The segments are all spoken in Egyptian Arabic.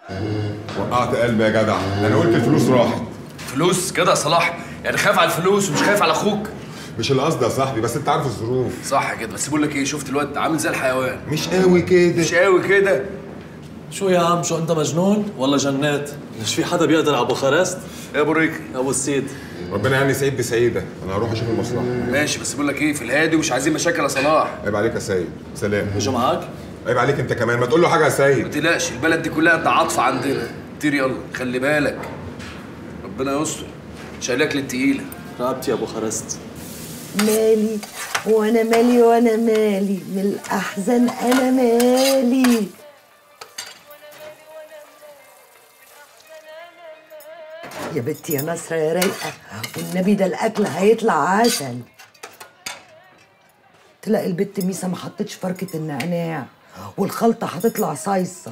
وقعت قلبي يا جدع انا قلت الفلوس راحت فلوس كده يا صلاح يعني خايف على الفلوس ومش خايف على اخوك مش القصد يا صاحبي بس انت عارف الظروف صح كده بس بقول لك ايه شفت الواد عامل زي الحيوان مش قوي كده مش قوي كده شو يا عم شو انت مجنون ولا جنات؟ مش في حدا بيقدر على بوخارست؟ يا ابو ريك ابو السيد ربنا يعني سعيد بسعيده انا هروح اشوف المصلحه ماشي بس بقول لك ايه في الهادي ومش عايزين مشاكل يا صلاح عيب عليك يا سيد سلام شو معك؟ عيب عليك انت كمان ما تقول له حاجه يا ما سيد تقلقش البلد دي كلها تعاطف عندنا طير يلا خلي بالك ربنا يستر شايلك للتقيله رقبتي يا بوخارست مالي وانا مالي وانا مالي من الاحزان انا مالي يا بنتي يا نصرة يا رايقة والنبي ده الأكل هيطلع عسل تلاقي البت ميسة ما حطتش فركة النعناع والخلطة هتطلع صايصة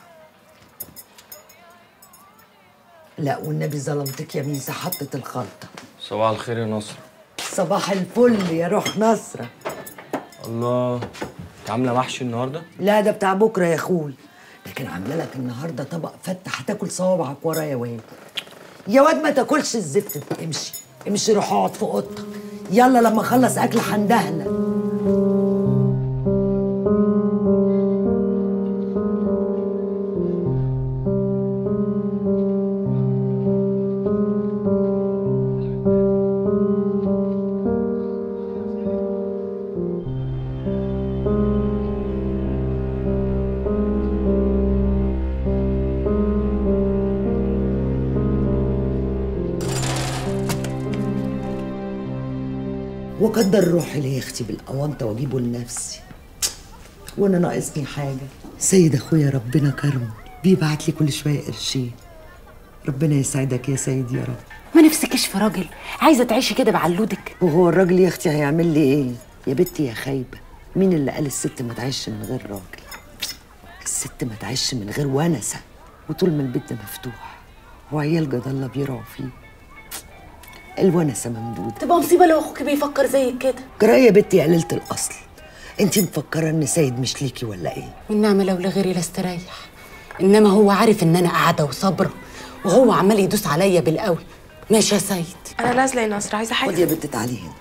لا والنبي ظلمتك يا ميسة حطت الخلطة صباح الخير يا نصر صباح الفل يا روح نصرة الله انت عامله محشي النهارده لا ده بتاع بكرة يا أخوي لكن عاملة لك النهاردة طبق فتة هتاكل صوابعك ورا يا واد يا واد ما تاكلش الزفت ده. امشي امشي روح اقعد في اوضتك يلا لما اخلص اكل هندهلك وقدر روحي ليه اختي بالاونطه واجيبه لنفسي وانا ناقصني حاجه سيد اخويا ربنا كرمه بيبعت لي كل شويه قرشين ربنا يسعدك يا سيد يا رب ما نفسكش في راجل عايزه تعيشي كده بعلودك وهو الراجل يا اختي هيعمل لي ايه يا بنتي يا خايبه مين اللي قال الست ما تعيش من غير راجل الست ما تعيش من غير ونسه وطول ما البيت ده مفتوح وعيال جد الله بيرعوا فيه الونسه ممدوده تبقى مصيبه لو اخوك بيفكر زيك كده جرايه يا بنتي يا قليله الاصل انت مفكره ان سيد مش ليكي ولا ايه والنعمه لو لغيري لاستريح انما هو عارف ان انا قاعده وصابره وهو عمال يدوس عليا بالقوي ماشي يا سيد انا نازله يا نصر عايزه خدي حاجه يا بنت تعالي هنا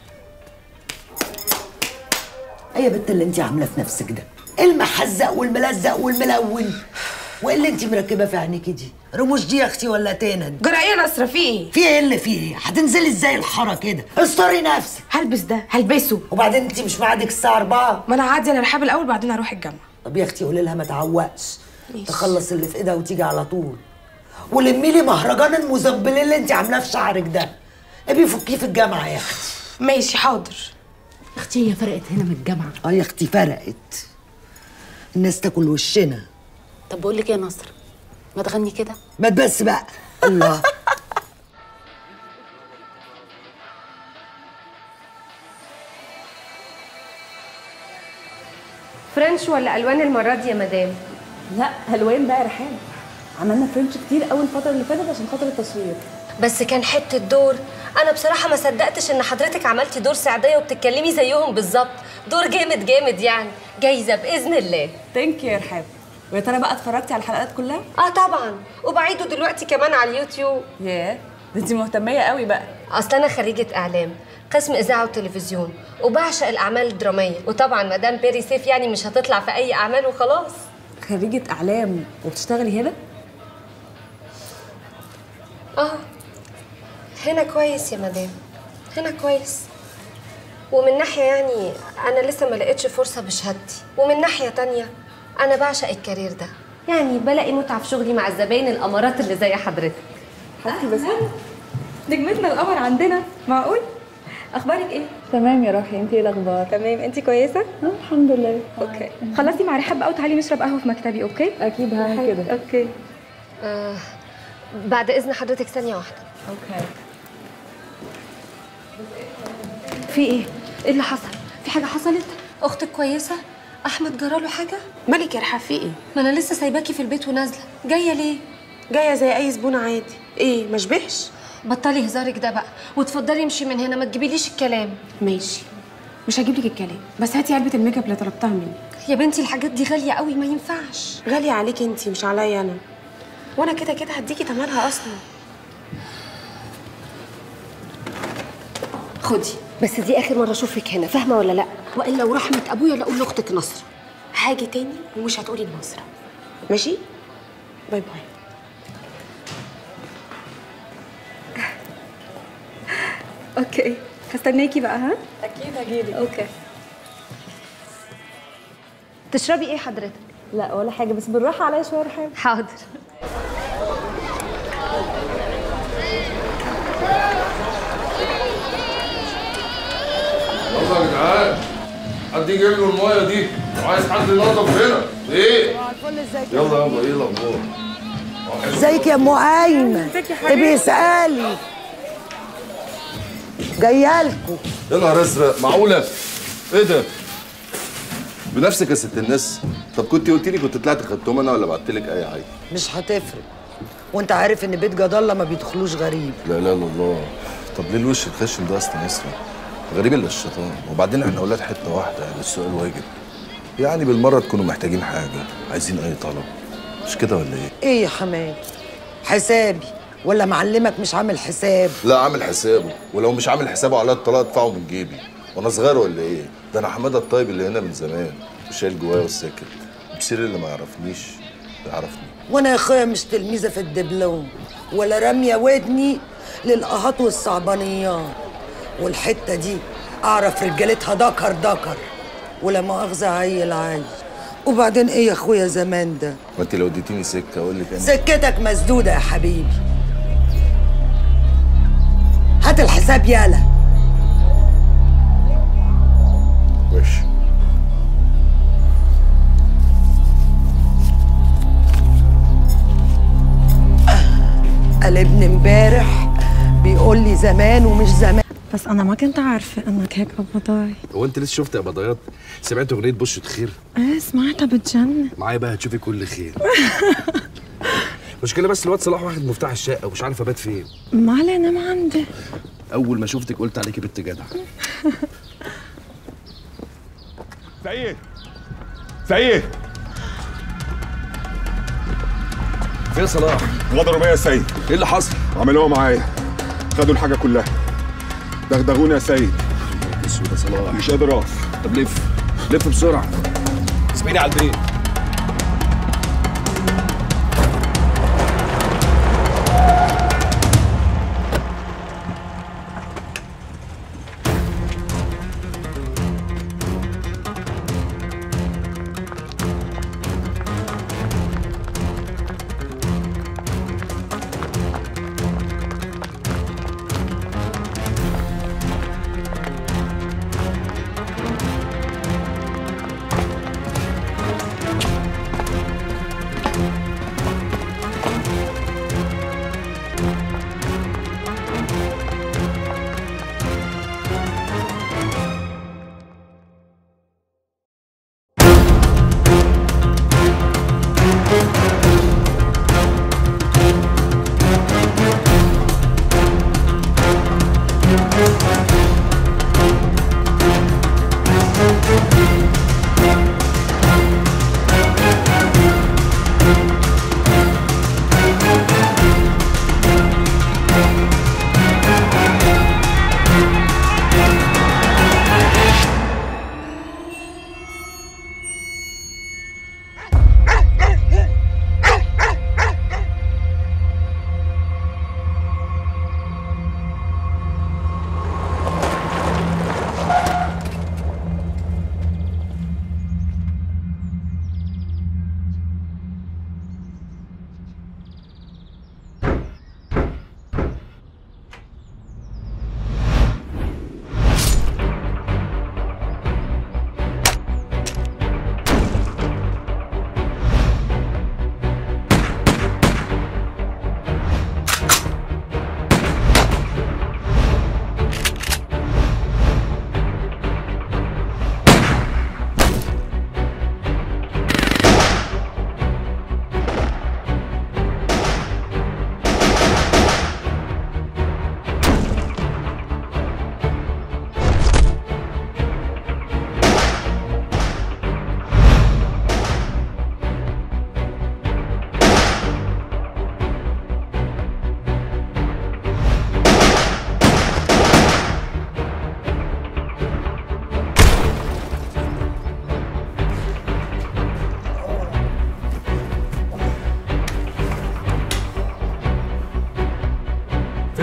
ايه يا بنت اللي انت عاملاه في نفسك ده المحزق والملزق والملون وايه اللي انت مركبه في عينيكي دي رموش دي يا اختي ولا تنن جرى ايه يا نصر في ايه في ايه اللي فيه ايه هتنزلي ازاي الحاره كده استري نفسك هلبس ده هلبسه وبعدين انت مش ميعادك الساعه 4 ما انا هعدي على رحاب الاول بعدين اروح الجامعه طب يا اختي قولي لها ما تعوقش ماشي. تخلص اللي في ايدها وتيجي على طول ولمي لي مهرجان المزبلين اللي انت عاملاه في شعرك ده ابي فكيه في الجامعه يا اختي ماشي حاضر اختي هي فرقت هنا من الجامعه اه يا اختي فرقت الناس تاكل وشنا طب بقول لك إيه يا نصر ما تغني كده ما تبس بقى الله فرنش ولا الوان المره دي يا مدام لا الوان بقى يا رحاب عملنا فرنش كتير قوي الفتره اللي فاتت عشان خاطر التصوير بس كان حته دور انا بصراحه ما صدقتش ان حضرتك عملتي دور سعديه وبتتكلمي زيهم بالظبط دور جامد جامد يعني جايزه باذن الله ثانك يو يا رحاب ويا ترى بقى اتفرجتي على الحلقات كلها اه طبعا وبعيده دلوقتي كمان على اليوتيوب ياه ده انت مهتميه قوي بقى اصل انا خريجه اعلام قسم اذاعه وتلفزيون وبعشق الاعمال الدراميه وطبعا مدام بيري سيف يعني مش هتطلع في اي اعمال وخلاص خريجه اعلام وبتشتغلي هنا اه هنا كويس يا مدام هنا كويس ومن ناحية يعني أنا لسه ما لقيتش فرصة بشهادتي ومن ناحية تانية أنا بعشق الكارير ده يعني بلاقي متعة في شغلي مع الزباين الأمارات اللي زي حضرتك حبيبتي بس نجمتنا القمر عندنا معقول اخبارك ايه تمام يا روحي انت ايه الاخبار تمام انت كويسه آه، الحمد لله اوكي خلصتي مع رحاب بقى وتعالي نشرب قهوه في مكتبي اوكي اكيد هعمل كده اوكي آه بعد إذن حضرتك ثانية واحدة اوكي في إيه؟ إيه اللي حصل؟ في حاجة حصلت؟ أختك كويسة؟ أحمد جراله حاجة؟ مالك يا رحاب في ايه ما أنا لسه سايباكي في البيت ونازلة جاية ليه؟ جايه زي اي زبونه عادي ايه ما شبهش بطلي هزارك ده بقى وتفضلي امشي من هنا ما تجيبيليش الكلام ماشي مش هجيب لك الكلام بس هاتي علبه الميك اب اللي طلبتها مني يا بنتي الحاجات دي غالية قوي ما ينفعش غاليه عليك انت مش عليا انا وانا كده كده هديكي تمنها اصلا خدي بس دي اخر مره اشوفك هنا فاهمه ولا لا والا ورحمه ابويا لا اقول لاختك نصر هاجي تاني ومش هتقولي لنصر ماشي باي باي اوكي هستناكي بقى ها اكيد هجيلك اوكي تشربي ايه حضرتك لا ولا حاجه بس بالراحه عليا شويه رحاب حاضر يلا يا جدعان حد يجيب له المايه دي وعايز حد ينظف هنا ايه يلا يابا ايه الاخبار ازيك يا ام ايمن ابقي اسالي جايه لكم يا نهار ازرق معقوله ايه ده بنفسك يا ست الناس طب كنت قلت لي كنت طلعت خدتهم انا ولا بعت لك اي حاجه مش هتفرق وانت عارف ان بيت جد الله ما بيدخلوش غريب لا لا لا الله طب ليه الوش الخشن ده اصلا يسرى غريب الا الشيطان وبعدين احنا اولاد حته واحده يعني السؤال واجب يعني بالمره تكونوا محتاجين حاجه عايزين اي طلب مش كده ولا ايه ايه يا حماد حسابي ولا معلمك مش عامل حساب لا عامل حسابه ولو مش عامل حسابه على الطلاق ادفعه من جيبي وانا صغير ولا ايه ده انا حماده الطيب اللي هنا من زمان وشايل جوايا والساكت بصير اللي ما يعرفنيش يعرفني وانا يا اخويا مش تلميذه في الدبلوم ولا راميه ودني للقهات والصعبانيات والحته دي اعرف رجالتها دكر دكر ولا مؤاخذه عيل عيل وبعدين ايه يا اخويا زمان ده ما انت لو اديتيني سكه اقول لك انا سكتك مسدوده يا حبيبي هات الحساب يالا ماشي قلبني امبارح بيقول لي زمان ومش زمان بس انا ما كنت عارفه انك هيك قبضاي هو انت لسه شفت ابضيات سمعت اغنيه بشرة خير ايه سمعتها بتجنن معايا بقى هتشوفي كل خير مشكلة بس الواد صلاح واخد مفتاح الشقة ومش عارف ابات فين ما علينا ما عندي أول ما شفتك قلت عليكي بنت جدع سيد سيد فين صلاح؟ غدروا بيا يا سيد ايه اللي حصل؟ عملوها معايا خدوا الحاجة كلها دغدغوني يا سيد اسود يا صلاح مش قادر اقف طب لف لف بسرعة اسمعيني على البيت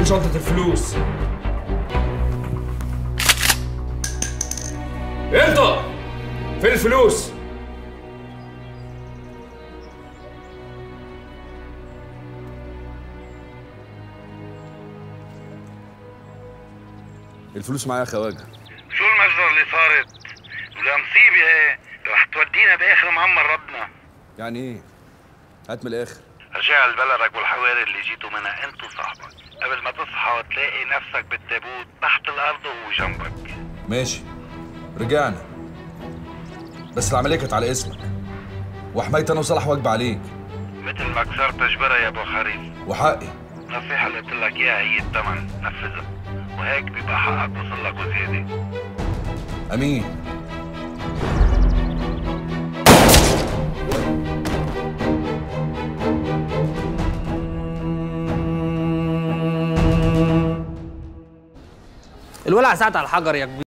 شنطة الفلوس انت فين الفلوس؟ الفلوس معايا يا خواجه شو المجزرة اللي صارت؟ ولا مصيبة هي رح تودينا بآخر معمر ربنا يعني ايه هات من الاخر رجع لبلدك والحواري اللي جيتوا منها انت وصاحبك قبل ما تصحى وتلاقي نفسك بالتابوت تحت الارض وهو جنبك ماشي رجعنا بس العمليه كانت على اسمك وحمايتي انا وصلاح واجب عليك مثل ما كسرت جبرها يا ابو خريف وحقي النصيحة اللي قلت لك اياها هي الثمن نفذها وهيك بيبقى حقك وصل لك وزيادة امين الولع ساعة على الحجر يا كبير